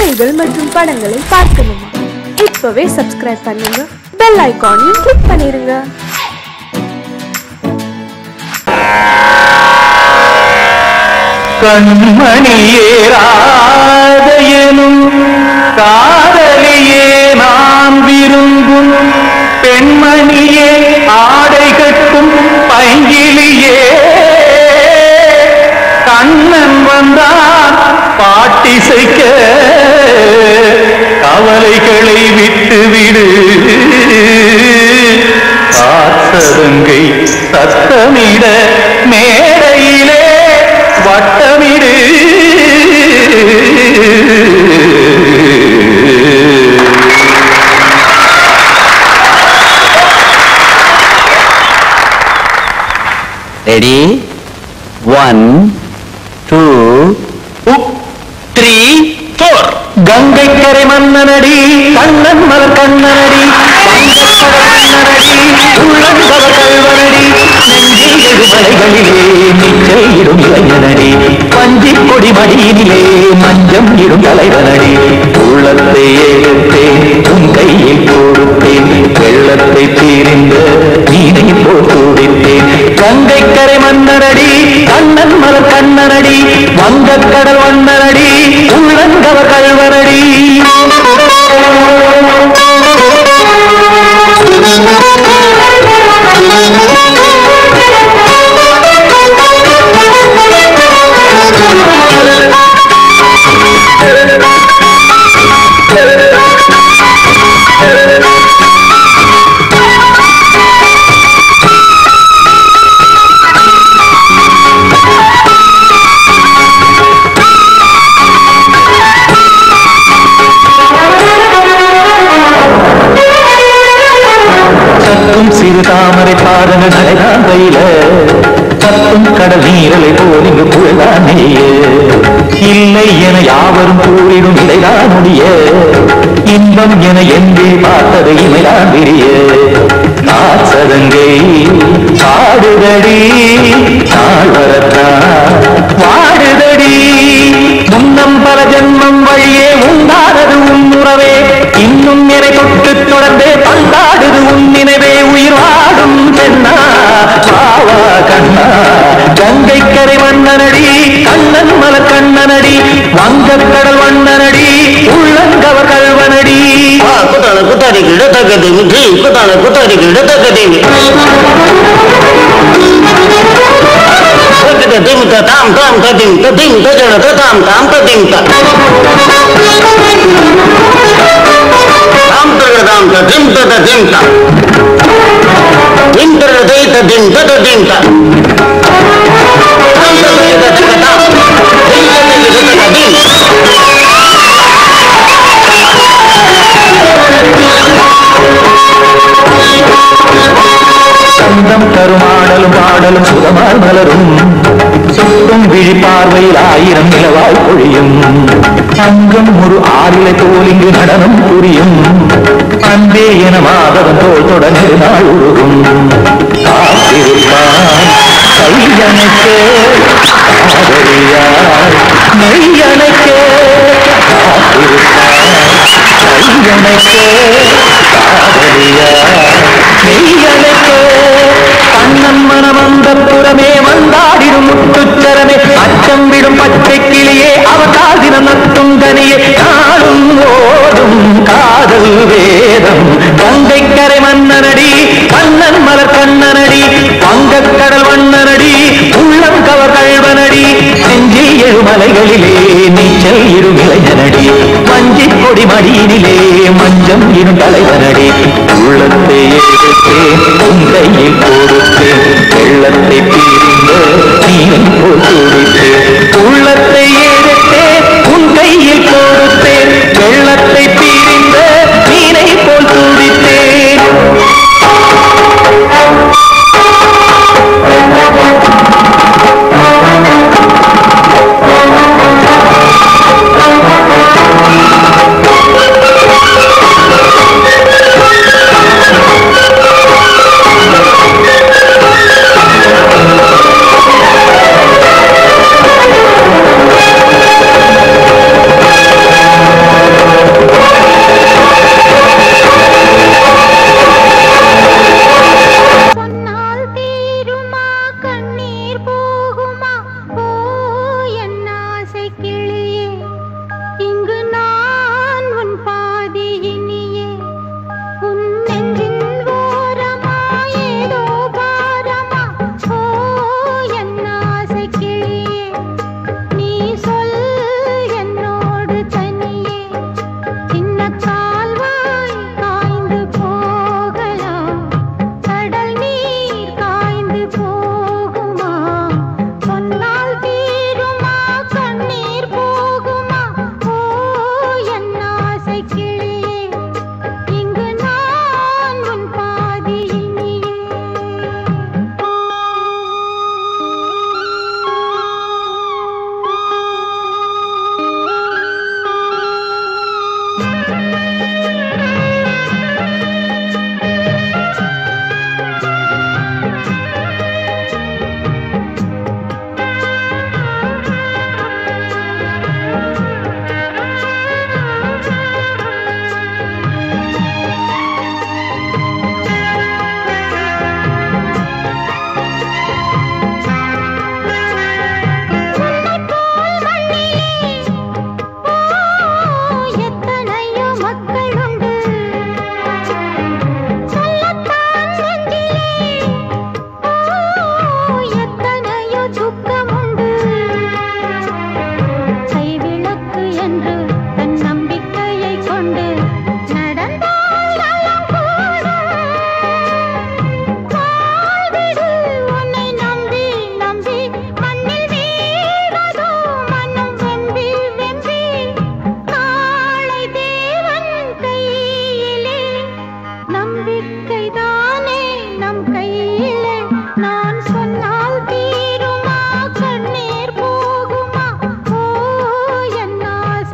செய்திகள் மற்றும் படங்களை பார்க்கணுமா இப்பவே சப்ஸ்கிரைப் பண்ணுங்க பெல் ஐகானையும் கிளிக் பண்ணிருங்க கண்மணியேராதையனும் காதலியே நான் விரும்பும் பெண்மணியே ஆடை கட்டும் பைங்கிலியே கண்ணன் வந்தான் பாட்டிசைக்க கவலைகளை விட்டு விடு காத்ததங்கை சத்தமிட மேடையிலே வட்டமிடு ready one two three four Gangai கரை மன்னனடி கண்ணன் மலர் கண்ணனடி உள்ளங்கவ கல்வனடி நெஞ்சில் எழுமலைகளிலே நீச்சல் இடும் இளைஞனடி பஞ்சி கொடி மடியினிலே மஞ்சம் இடும் தலைவனடி உள்ளத்தை எடுத்தேன் உன் கையில் கொடுத்தேன் வெள்ளத்தை தீர்ந்த நீனை போல் துடித்தேன் கங்கை கரை மன்னனடி கண்ணன் மலர் கண்ணனடி வங்கக் கடல் வண்ணனடி உள்ளங்கவ கல்வனடி சத்தும் சிறு தாமரை பாதங்கள் நடைதான் கையில சத்தும் கடல் நீரலை போல் இங்கு புழலாம் நெய்ய இல்லை என யாவரும் கூறிடும் இலைதான் முடிய இன்பம் என எங்கே பார்த்தது இமைதான் விரிய காசதங்கை பாடுதடி நாள் வரத்தான் வாடுதடி முன்னம் பல ஜென்மம் வழியே உண்டானது உன் உறவே இன்னும் என்னை தொட்டு தொடர்ந்தே பந்தாடுது உன் நினைவே உயிர் வாடும் பெண்ணா பாவா கண்ணா கங்கை கரை மன்னனடி கண்ணன் மல கண்ணனடி வங்கக் கடல் வண்ணனடி உள்ளங்கவர் கல்வனடி குத்தான குத்தாடி கிடத்தக்கதை மிற்றி குத்தான குத்தாடி கிடத்தக்கதை திமுக தாம் தாம் ததிம் ததிம் தஜன தாம் தாம் ததிம் தாம் தகதாம் ததிம் ததிம் திம் தரதை ததிம் ததிம் தாம் தகதக தாம் திம் ததிம் சந்தம் கருமாடலும் பாடலும் சுகமால் மலரும் சுற்றும் விழி பார்வையில் ஆயிரம் நிலவாய் பொழியும் அங்கம் ஒரு ஆறிலை தோல் இங்கு நடனம் புரியும் அன்பே என மாதவன் தோல் தொடர்ந்து நாள் உருகும் காத்திருப்பான் கையணைக்க காதலியார் மெய்யணைக்க காத்திருப்பான் கையணைக்க காதலியார் மெய்யணைக்க கண்ணன் மனமந்த புறமே வந்தாடிடும் முத்துச்சரமே அச்சம் விடும் பச்சை கிளியே அவகால் தினம் நத்தும் தனியே நாளும் ஓடும் காதல் வேதம் கங்கை கரை மன்னனடி கண்ணன் மலர் கண்ணனடி வங்கக் கடல் வண்ணனடி உள்ளம் கவர் கழ்வனடி நெஞ்சில் எழுமலைகளிலே நீச்சல் இரும் இளைஞனடி வஞ்சி கொடி மடியினிலே மஞ்சம் இரும் தலைவனடி உள்ளத்தை எடுத்தேன் உன் கையில் கொடுத்தேன் வெள்ளத்தை பிரிந்த நீரை போல் துடித்தேன் உள்ளத்தை எடுத்தேன் உன் கையில் கொடுத்தேன் வெள்ளத்தை பிரிந்த நீரை போல் துடித்தேன் ஆ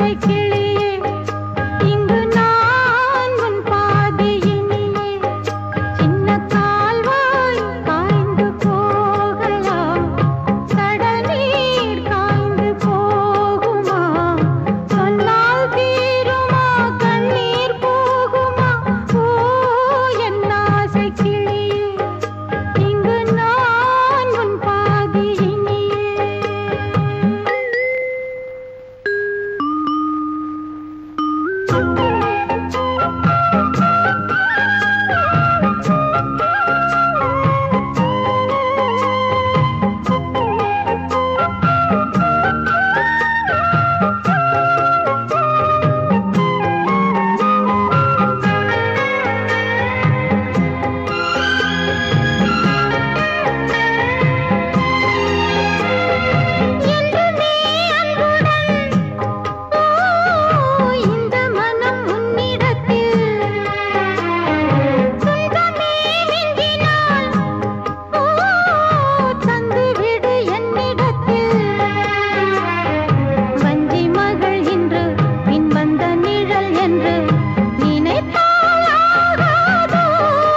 ஆசை கிளியே இங்கு நான் உன் பாதையினியே சின்ன கால்வாய் காய்ந்து போகலாம் கடல் நீர் காய்ந்து போகுமா சொன்னால் தீருமா கண்ணீர் போகுமா ஓ என் ஆசை கிளியே இங்கு நான் உன் பாதையினியே என்றுமே அன்புடன் ஓ இந்த மனம் உன்னிடத்தில் துன்பமே மிஞ்சினால் ஓ தந்துவிடு என்னிடத்தில் வஞ்சி மகள் இன்று பின் வந்த நிழல் என்று நினைத்தால் ஆகாதோ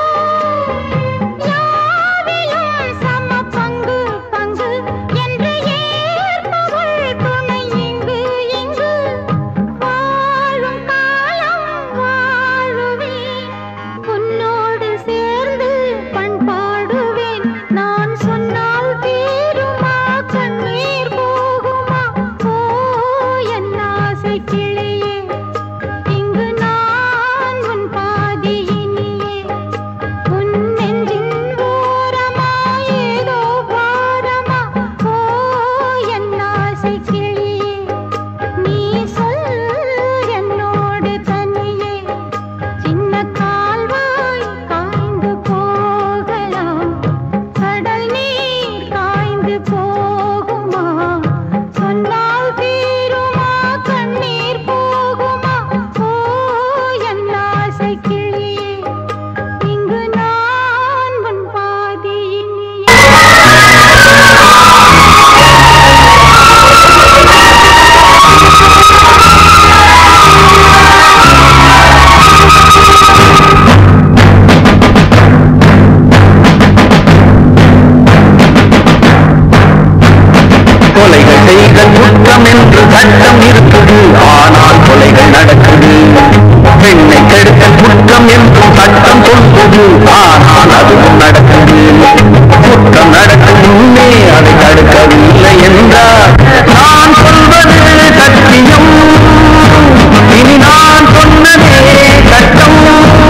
யாவிலும் சம பங்கு பங்கு என்று ஏற்பவள் துணை இங்கு இங்கு வாழும் காலம் வாழுவேன் உன்னோடு சேர்ந்து பண்பாடுவேன் நான் சொன்னால் தீருமா கண்ணீர் போகுமா ஓ என் ஆசை கிளியே இங்கு நான் உன் பாதியினியே உன் நெஞ்சின் ஓரமா ஏதோ பாரமா ஓ என் ஆசை கிளியே நீ சொல் என்னோடு தனியே சின்ன கால்வாய் காய்ந்து போகலாம் கடல் நீர் காய்ந்து போகுமா சொன்னால் தீருமா கண்ணீர் போகுமா ஓ என் ஆசை கிளியே இங்கு நான் உன் பாதியினியே கொலைகள் செய்த குற்றம் என்று சட்டம் இருக்குது ஆனால் கொலைகள் நடக்குது பெண்ணை கெடுத்த குற்றம் என்றும் சட்டம் சொல்வது ஆனால் அதுவும் நடக்குது குற்றம் நடக்கும் முன்னே அதை தடுக்கவில்லை என்றால் நான் சொல்வது சத்தியம் இனி நான் சொன்னதே சட்டம்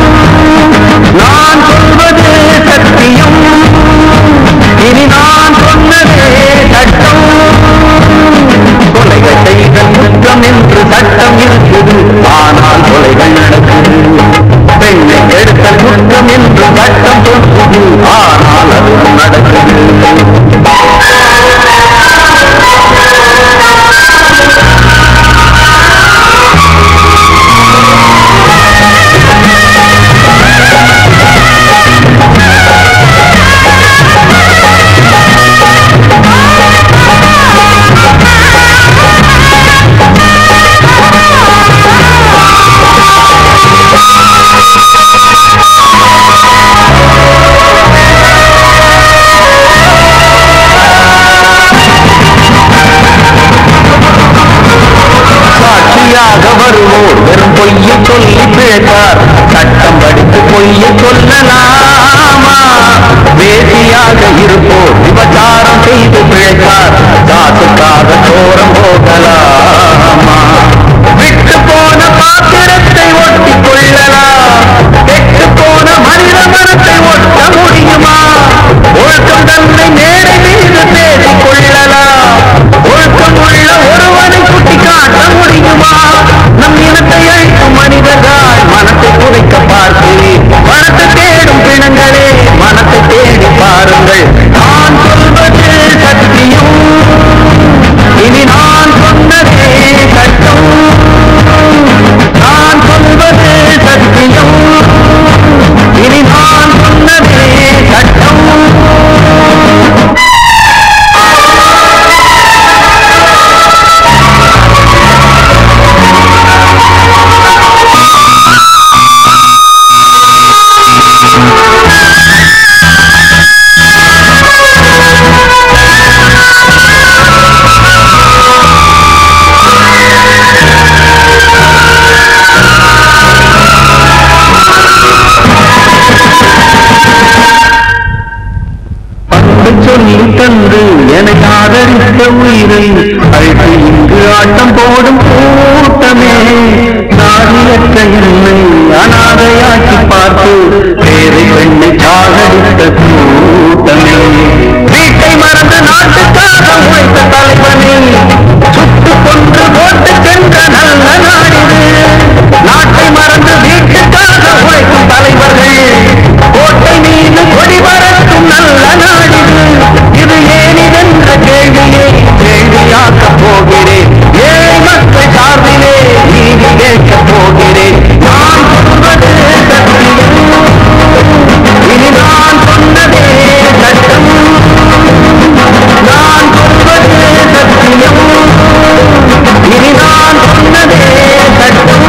நான் சொல்வது சத்தியம் இனி நான் சொன்னதே சட்டம் கொலைகள் செய்த குற்றம் என்று சட்டம் இருக்குது ஆனால் கொலைகள் நடக்குது பெண்ணை எடுத்த குற்றம் என்று சட்டம் சொல்வது ஆனால் அதுவும் நடக்குது சாட்சியாக வருவோர் வெறும் பொய்யை சொல்லி பிழைத்தார் சட்டம் படித்து பொய்யை சொல்லலாமா வேசியாக இருப்போர் விபச்சாரம் செய்து பிழைத்தார் காசுக்காக சோரம் போகலாமா விட்டு போன பாத்திரத்தை ஒட்டி கொள்ளலாம் கெட்டு போன மனித மனத்தை ஒட்ட முடியுமா ஒழுக்கம் தன்னை மேடை மீது பேசிக் கொள்ளலாம் ஒழுக்கம் உள்ள ஒருவனை குட்டி காட்ட முடியுமா நம் இனத்தை அழிக்கும் மனிதர்கள் மனத்தை புதைக்க பார்க்கிறேன் மனத்தை தேடும் பிணங்களே மனத்தை தேடி பாருங்கள் நான் சொல்வது சத்தியம் இனி நான் சொன்னதே சட்டம் நான் சொல்வது சத்தியம் இனி நான் சொன்னதே சட்டம் தந்து எனக்கு ஆதரித்த உயிரை அழைத்து இங்கு ஆட்டம் போடும் கூட்டமே நாதியற்ற என்னை அனாதையாக்கி பார்த்து பேரை பெண்ணை சாகடித்த கூட்டமே வீட்டை மறந்து நாட்டுக்காக உழைத்த தலைவனே சுட்டு கொன்று போட்டு சென்ற நல்ல நாடிது நாட்டை மறந்து வீட்டுக்காக உழைக்கும் தலைவர்கள் கோட்டை மீது கொடி பறக்கும் நல்ல நாடிது இது ஏனிதென்ற கேள்வியை கேள்வியாக்கப் போகிறேன் ஏழை மக்கள் சார்பிலே நீதி கேட்கப் போகிறேன் நான் சொல்வது சத்தியம் இனி நான் சொன்னதே சட்டம் நான் சொல்வது சத்தியம் இனி நான் சொன்னதே சட்டம்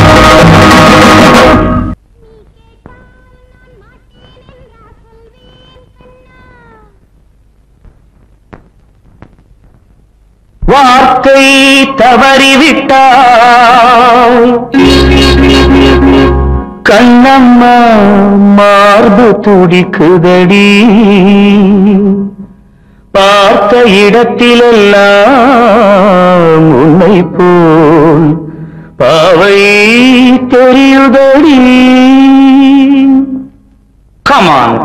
வார்த்தை தவறிவிட்டாய் கண்ணம்மா மார்பு துடிக்குதடி பார்த்த இடத்திலெல்லாம் உன்னை போல் பாவை தெரியுதடி கமான்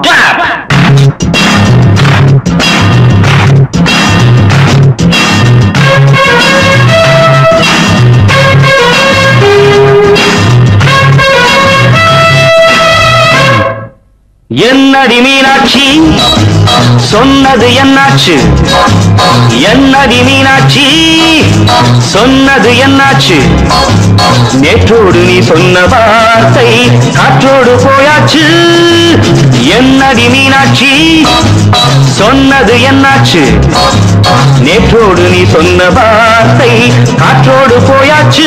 என்னடி மீனாட்சி சொன்னது என்னாச்சு என்னடி மீனாட்சி சொன்னது என்னாச்சு நேற்றோடு நீ சொன்ன வார்த்தை காற்றோடு போயாச்சு என்னடி மீனாட்சி சொன்னது என்னாச்சு நேற்றோடு நீ சொன்ன வார்த்தை காற்றோடு போயாச்சு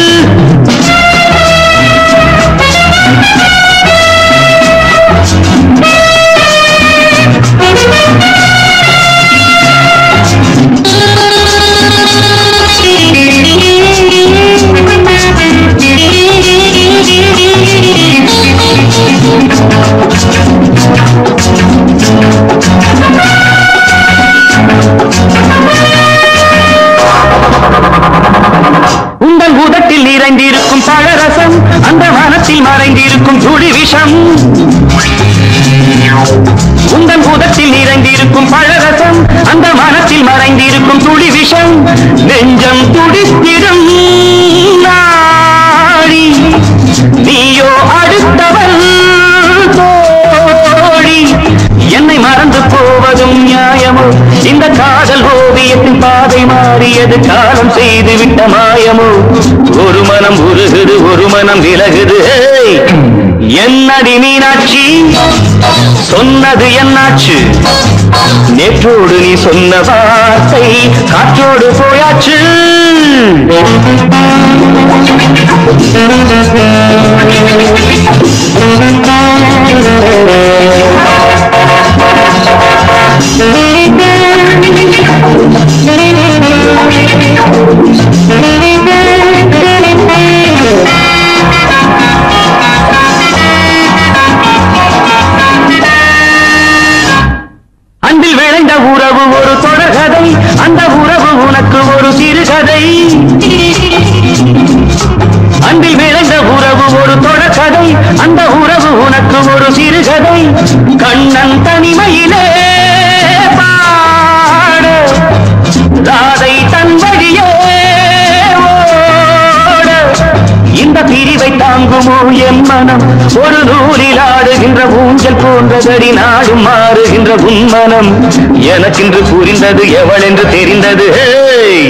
உங்கள் உதட்டில் நிறைந்திருக்கும் பழரசம் அந்த மனத்தில் மறைந்திருக்கும் துளி விஷம் உங்கள் உதட்டில் நிறைந்திருக்கும் பழரசம் அந்த மனத்தில் மறைந்திருக்கும் துளி விஷம் நெஞ்சம் துடித்திடும் நாடி நீயோ அடுத்தவள் தோழி என்னை மறந்து போவதும் நியாயமோ இந்த காதல் ஓவியத்தின் பாதை மாறியது காலம் செய்து விட்ட மாயமோ ஒரு மனம் உருகுது ஒரு மனம் விலகுது ஏய்! என்னடி மீனாட்சி சொன்னது என்னாச்சு நேற்றோடு நீ சொன்ன வார்த்தை காற்றோடு போயாச்சு அன்பில் விளைந்த உறவு ஒரு தொடர்கதை அந்த உறவு உனக்கு ஒரு சிறுகதை அன்பில் விளைந்த உறவு ஒரு தொடர்கதை அந்த உறவு உனக்கு ஒரு சிறுகதை கண்ணன் தனிமையிலே பாட ராதை தன் வழியே ஓட இந்த பிரிவை தாங்குமோ என் மனம் ஒரு நூலில் ஆடுகின்ற ஊஞ்சல் போன்றதடி நாடும் மாறுகின்ற உன்மனம் எனக்கென்று புரிந்தது எவள் என்று தெரிந்தது ஹேய்!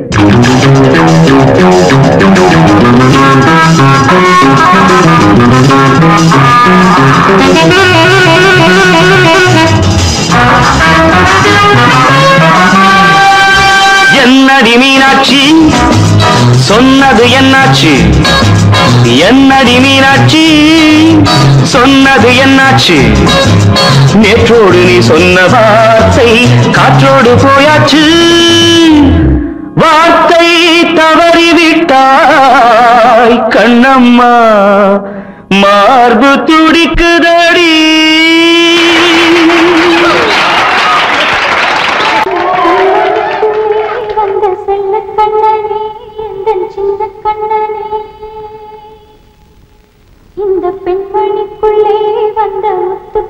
என்னடி மீனாட்சி சொன்னது என்னாச்சு என்னடி மீனாட்சி சொன்னது என்னாச்சு நேற்றோடு நீ சொன்ன வார்த்தை காற்றோடு போயாச்சு வார்த்தை தவறிவிட்டாய் கண்ணம்மா மார்பு துடிக்குதடி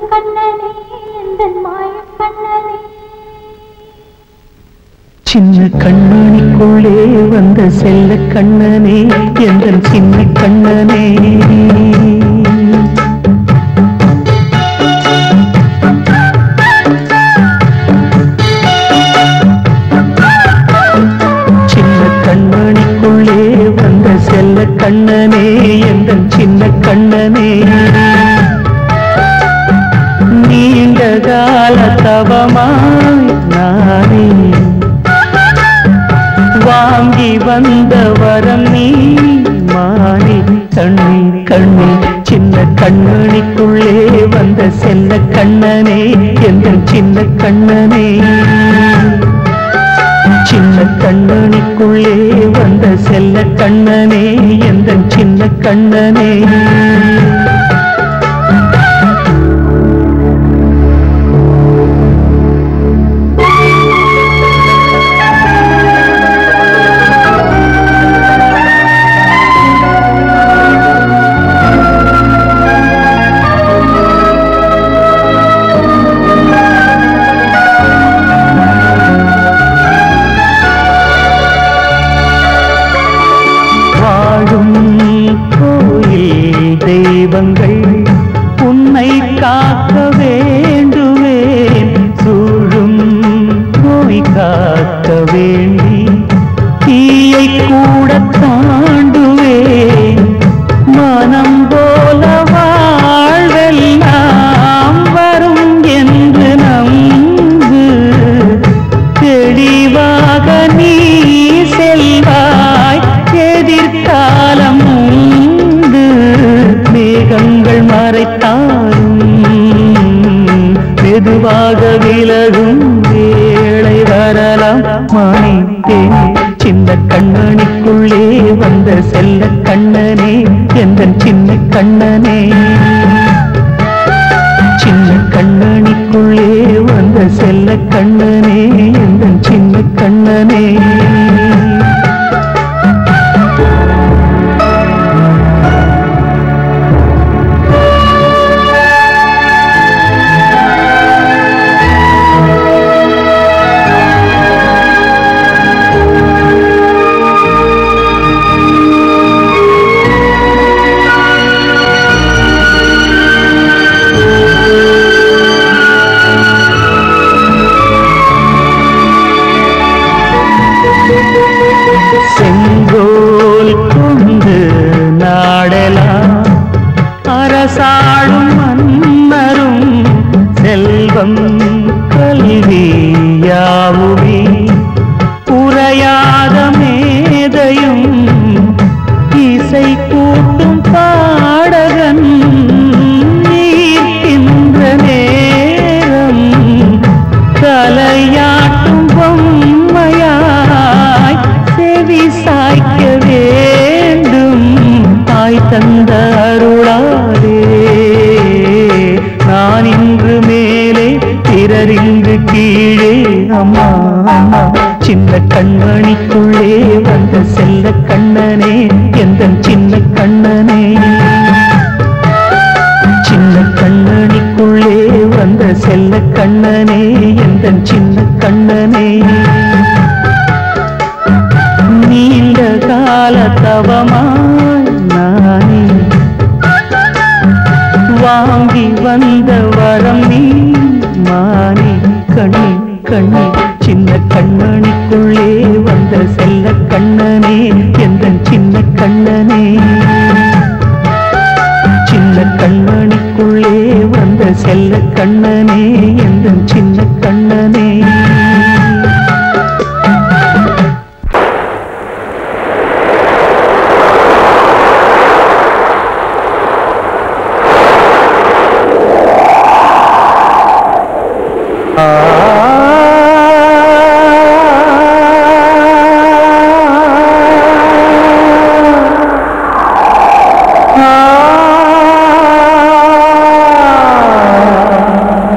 கண்ணனே எந்தன் மாய கண்ணனே சின்ன கண்ணனுக்குள்ளே வந்த செல்ல கண்ணனே எந்தன் சின்ன கண்ணனே சின்ன கண்ணனுக்குள்ளே வந்த செல்ல கண்ணனே எந்தன் சின்ன கண்ணனே நீண்ட கால தவமாய் நானே வாங்கி வந்த வரம் நீ மாறி கண்ணி கண்ணி சின்ன கண்ணனுக்குள்ளே வந்த செல்ல கண்ணனே எந்த சின்ன கண்ணனே சின்ன கண்ணனுக்குள்ளே வந்த செல்ல கண்ணனே எந்த சின்ன கண்ணனே வாழும் கோயில் தெய்வங்கள் உன்னை காக்க வேண்டுவேன் சூழும் நோய் காக்க வேண்டி தீயை கூட தாண்டுவேன் மனம் போல வாழ்வெல்லாம் வரும் என்று நம்பு தெளிவாக நீ செல்வாய் எதிர்காலம் உண்டு மேகங்கள் மறைத்தாலும் மெதுவாக விலகும் வேளை வரலாம் மாணித்தே சின்ன கண்ணனுக்குள்ளே வந்த செல்ல கண்ணனே எந்த சின்ன கண்ணனே சின்ன கண்ணனிக்குள்ளே வந்த செல்ல கண்ணனே எந்த சின்ன கண்ணனே செங்கோல் கொண்டு நாடலாம் அரசாளும் மன்னரும் செல்வம் கல்வியாவுமே உரையாத மேதையும் இசை கூட்டும் பாடகன் ஈர்க்கின்ற நேரம் தலையாட்டும் பொம்மையாய் செவி சாய்க்க வேண்டும் தாய் தந்த அருளாலே நான் இன்று மேலே பிறர் இன்று கீழே அம்மா அம்மா சின்ன கண்மணிக்குள்ளே வந்த செல்ல கண்ணனே எந்த சின்ன கண்ணனே சின்ன கண்ணனிக்குள்ளே வந்த செல்ல கண்ணனே எந்த சின்ன கண்ணனே நீண்ட கால தவமாய் நானே வாங்கி வந்த வரம் நீ மானி கண்ணி கண்ணி சின்ன கண்ணனிக்குள்ளே வந்த செல்ல கண்ணனே எந்த சின்ன கண்ணனே சின்ன கண்ணனுக்குள்ளே வந்த செல்ல கண்ணனே எந்த சின்ன கண்ணனே ஆ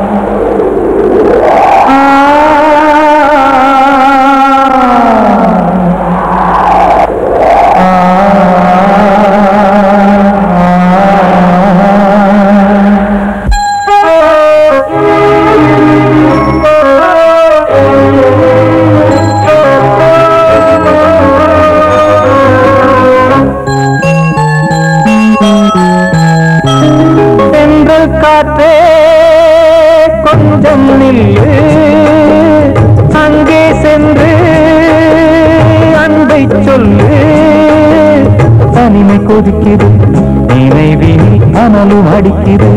காற்றே கொஞ்சம் நில்லு அங்கே சென்று அன்பை சொல்லு தனிமை கொதிக்குது நினைவில் அனலும் அடிக்குது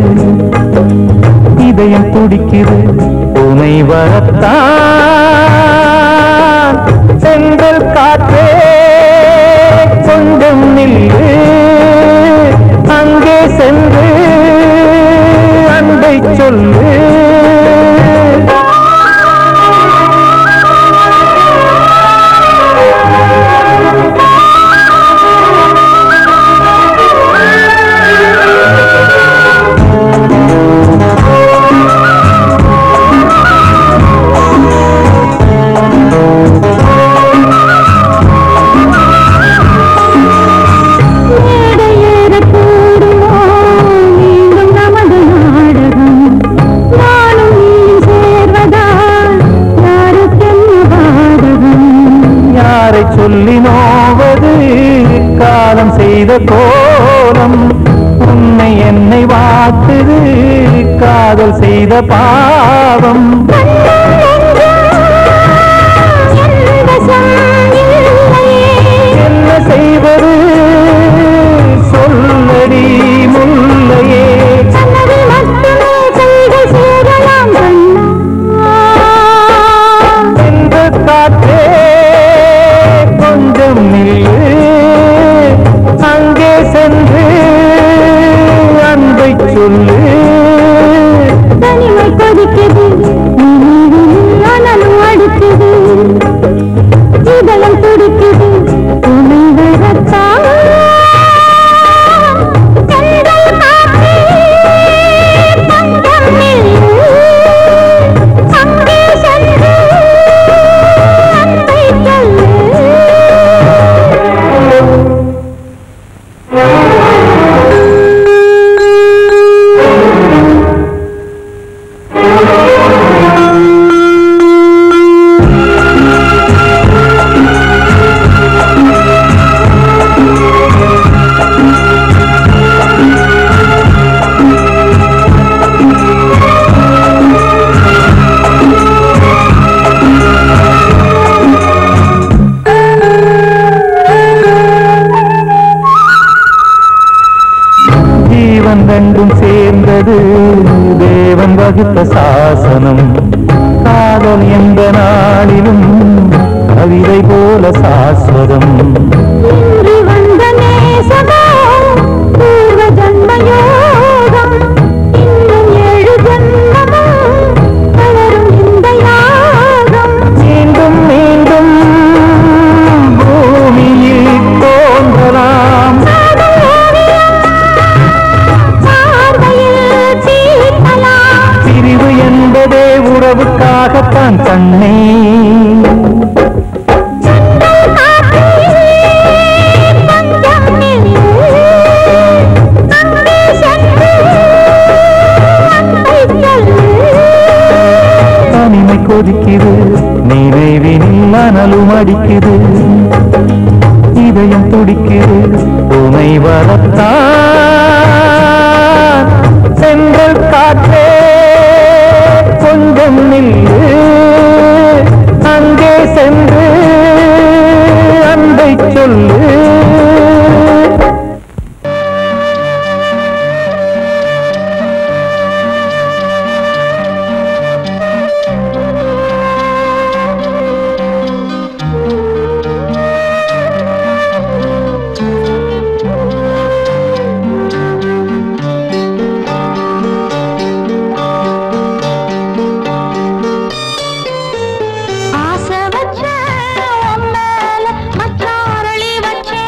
இதயம் துடிக்குது உனை வரத்தான் செங்கல் காற்றே கொஞ்சம் நில்லு அங்கே சென்று அன்பை சொல்லு மேடையேற கூடுமோ மீண்டும் நமது நாடகம் நானும் நீயும் சேர்வதால் யாருக்கென்ன பாதகம் யாரை சொல்லி நோவது காலம் செய்த கோலம் உன்னை என்னை வாட்டுது காதல் செய்த பாவம் என்ன செய்வது சொல்லடி முல்லையே என்ற காற்றே கொஞ்சம் நில்லு அங்கே சென்று அன்பை சொல்லு தனிமை கொதிக்குது நினைவில் அனலும் அடிக்குது இதயம் துடிக்குது துணை வரத்தான் செங்கல் காற்றே கொஞ்சம் நில்லு அங்கே சென்று அன்பை சொல்லு ஜீவன் ரெண்டும் சேர்ந்தது தேவன் வகுத்த சாசனம் காதல் எந்த நாளிலும் கவிதை போல சாஸ்வதம் இன்று வந்த நேசமோ பூர்வ ஜன்ம யோகம் இன்னும் ஏழு ஜன்மமும் வளரும் இந்த யாகம் மீண்டும் மீண்டும் பூமியில் தோன்றலாம் காதல் ஓவியம் பார்வையில் தீர்க்கலாம் பிரிவு என்பதே உறவுக்காகத்தான் கண்ணே செங்கல் காற்றே கொஞ்சம் நில்லு அங்கே சென்று அன்பை சொல்லு தனிமை கொதிக்குது நினைவினில் அனலும் அடிக்குது இதயம் துடிக்குது துணை வரத்தான் செங்கல் காற்றே கொஞ்சம் நில்லு அங்கே சென்று அன்பை சொல்லு ஆசை வச்ச உன் மேல மச்சாரளி வச்ச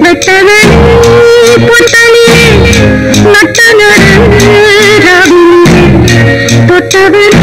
வெட்டவே பொட்டலிலே நட்ட நடு தொட்டவன்